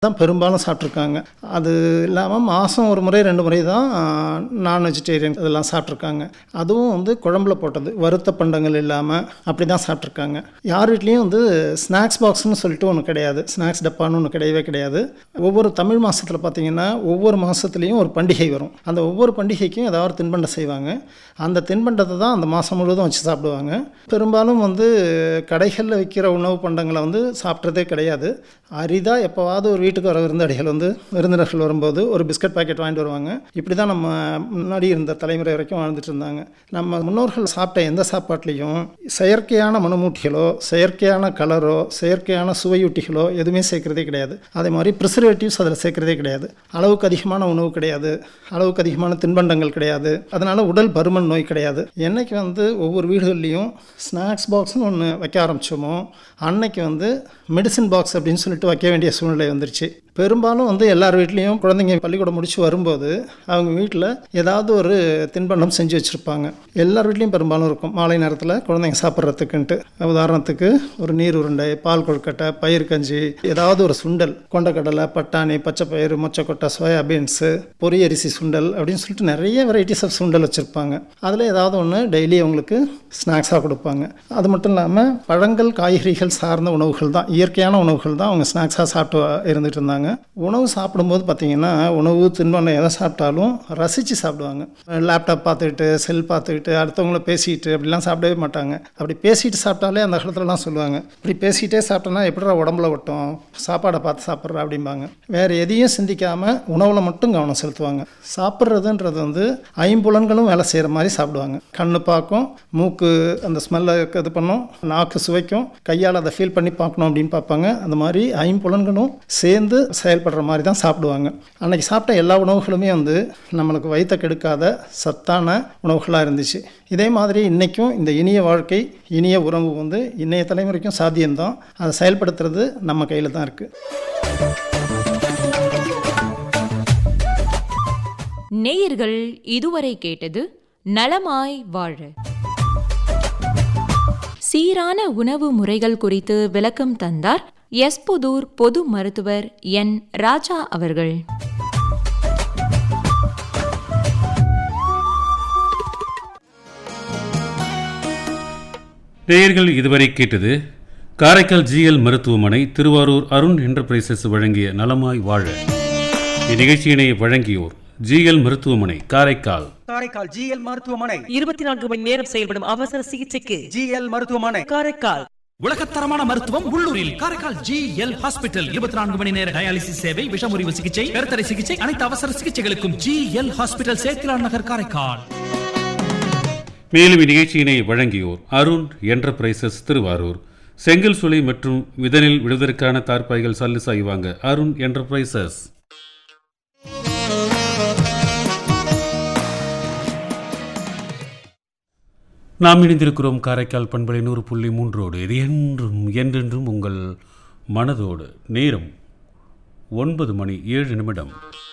தான் பெரும்பாலும் சாப்பிட்ருக்காங்க அது இல்லாமல் மாதம் ஒரு முறை ரெண்டு முறை தான் நான் வெஜிடேரியன் இதெல்லாம் சாப்பிட்ருக்காங்க அதுவும் வந்து குழம்புல போட்டது வறுத்த பண்டங்கள் இல்லாமல் அப்படி தான் சாப்பிட்ருக்காங்க யார் வீட்லேயும் வந்து ஸ்நாக்ஸ் பாக்ஸ்னு சொல்லிட்டு ஒன்று கிடையாது ஸ்நாக்ஸ் டப்பான்னு ஒன்று கிடையவே கிடையாது ஒவ்வொரு தமிழ் மாதத்தில் பார்த்தீங்கன்னா ஒவ்வொரு மாதத்துலேயும் ஒரு பண்டிகை வரும் அந்த ஒவ்வொரு பண்டிகைக்கும் ஏதாவது ஒரு தின்பண்டம் செய்வாங்க அந்த தின்பண்டத்தை தான் அந்த மாதம் முழுவதும் வச்சு சாப்பிடுவாங்க பெரும்பாலும் வந்து கடைகளில் விற்கிற உணவு பண்டங்களை வந்து சாப்பிட்றதே கிடையாது அரிதாக எப்போவாவது ஒரு வீட்டுக்கு வர விருந்தாடிகள் வந்து விருந்தினர்கள் வரும்போது ஒரு பிஸ்கட் பாக்கெட் வாங்கிட்டு வருவாங்க இப்படி தான் நம்ம முன்னாடி இருந்த தலைமுறை வரைக்கும் வாழ்ந்துட்டு இருந்தாங்க நம்ம முன்னோர்கள் சாப்பிட்ட எந்த சாப்பாட்லேயும் செயற்கையான மனமூட்டிகளோ செயற்கையான கலரோ செயற்கையான சுவையூட்டிகளோ எதுவுமே சேர்க்குறதே கிடையாது அதே மாதிரி ப்ரிசர்வேட்டிவ்ஸ் அதில் சேர்க்குறதே கிடையாது அளவுக்கு அதிகமான உணவு கிடையாது அளவுக்கு அதிகமான தின்பண்டங்கள் கிடையாது அதனால் உடல் பருமன் நோய் கிடையாது என்னைக்கு வந்து ஒவ்வொரு வீடுகள்லேயும் ஸ்நாக்ஸ் பாக்ஸ்னு ஒன்று வைக்க ஆரம்பித்தோமோ அன்னைக்கு வந்து மெடிசன் பாக்ஸ் அப்படின்னு சொல்லிட்டு வைக்க வேண்டிய சூழ்நிலை வந்துருச்சு பெரும்பாலும் வந்து எல்லார் வீட்லேயும் குழந்தைங்க பள்ளிக்கூடம் முடிச்சு வரும்போது அவங்க வீட்டில் ஏதாவது ஒரு தின்பண்டம் செஞ்சு வச்சுருப்பாங்க எல்லார் வீட்லேயும் பெரும்பாலும் இருக்கும் மாலை நேரத்தில் குழந்தைங்க சாப்பிட்றதுக்குன்ட்டு உதாரணத்துக்கு ஒரு நீர் உருண்டை பால் கொழுக்கட்டை பயிர் கஞ்சி ஏதாவது ஒரு சுண்டல் கொண்டக்கடலை பட்டாணி பச்சை பயிறு மொச்சக்கொட்டை சோயா பீன்ஸு பொரியரிசி சுண்டல் அப்படின்னு சொல்லிட்டு நிறைய வெரைட்டிஸ் ஆஃப் சுண்டல் வச்சுருப்பாங்க அதில் ஏதாவது ஒன்று டெய்லி அவங்களுக்கு ஸ்நாக்ஸாக கொடுப்பாங்க அது மட்டும் இல்லாமல் பழங்கள் காய்கறிகள் சார்ந்த உணவுகள் தான் இயற்கையான உணவுகள் தான் அவங்க ஸ்நாக்ஸாக சாப்பிட்டு இருந்துட்டு இருந்தாங்க உணவு சாப்பிடும்போது பார்த்தீங்கன்னா உணவு தின்பண்டம் எதை சாப்பிட்டாலும் ரசித்து சாப்பிடுவாங்க லேப்டாப் பார்த்துக்கிட்டு செல் பார்த்துக்கிட்டு அடுத்தவங்கள பேசிக்கிட்டு அப்படிலாம் சாப்பிடவே மாட்டாங்க அப்படி பேசிட்டு சாப்பிட்டாலே அந்த காலத்துலலாம் சொல்லுவாங்க இப்படி பேசிகிட்டே சாப்பிட்டோன்னா எப்படிடா உடம்புல ஒட்டும் சாப்பாடை பார்த்து சாப்பிட்ற அப்படிம்பாங்க வேறு எதையும் சிந்திக்காமல் உணவில் மட்டும் கவனம் செலுத்துவாங்க சாப்பிட்றதுன்றது வந்து ஐம்புலன்களும் வேலை செய்கிற மாதிரி சாப்பிடுவாங்க கண்ணு பார்க்கும் மூக்கு அந்த ஸ்மெல்லை இது பண்ணும் நாக்கு சுவைக்கும் கையால் அதை ஃபீல் பண்ணி பார்க்கணும் அப்படின்னு பார்ப்பாங்க அந்த மாதிரி ஐம்புலன்களும் சேர்ந்து செயல்படுற மாதிரி தான் சாப்பிடுவாங்க அன்றைக்கி சாப்பிட்ட எல்லா உணவுகளுமே வந்து நம்மளுக்கு வயிற்ற கெடுக்காத சத்தான உணவுகளாக இருந்துச்சு இதே மாதிரி இன்றைக்கும் இந்த இனிய வாழ்க்கை இனிய உறவு வந்து இன்றைய தலைமுறைக்கும் சாத்தியம்தான் அதை செயல்படுத்துறது நம்ம கையில் தான் இருக்குது நேயர்கள் இதுவரை கேட்டது நலமாய் வாழ சீரான உணவு முறைகள் குறித்து விளக்கம் தந்தார் எஸ்புதூர் பொது மருத்துவர் என் ராஜா அவர்கள் நேயர்கள் இதுவரை கேட்டது காரைக்கால் ஜிஎல் மருத்துவமனை திருவாரூர் அருண் என்டர்பிரைசஸ் வழங்கிய நலமாய் வாழ இந்நிகழ்ச்சியினை வழங்கியோர் ஜிஎல் மருத்துவமனை காரைக்கால் காரைக்கால் ஜிஎல் மருத்துவமனை இருபத்தி நான்கு மணி நேரம் செயல்படும் அவசர சிகிச்சைக்கு ஜிஎல் மருத்துவமனை காரைக்கால் உலகத்தரமான மருத்துவம் உள்ளூரில் காரைக்கால் ஜி எல் ஹாஸ்பிட்டல் இருபத்தி நான்கு மணி நேர டயாலிசிஸ் சேவை விஷமுறிவு சிகிச்சை கருத்தடை சிகிச்சை அனைத்து அவசர சிகிச்சைகளுக்கும் ஜி எல் ஹாஸ்பிட்டல் சேத்திலான் நகர் காரைக்கால் மேலும் இந்நிகழ்ச்சியினை வழங்கியோர் அருண் என்டர்பிரைசஸ் திருவாரூர் செங்கல் சுளை மற்றும் விதனில் விடுவதற்கான தார்பாய்கள் சல்லு செய்வாங்க அருண் என்டர்பிரைசஸ் நாம் இணைந்திருக்கிறோம் காரைக்கால் பண்பலை நூறு புள்ளி மூன்றோடு இது என்றும் என்றென்றும் உங்கள் மனதோடு நேரம் ஒன்பது மணி ஏழு நிமிடம்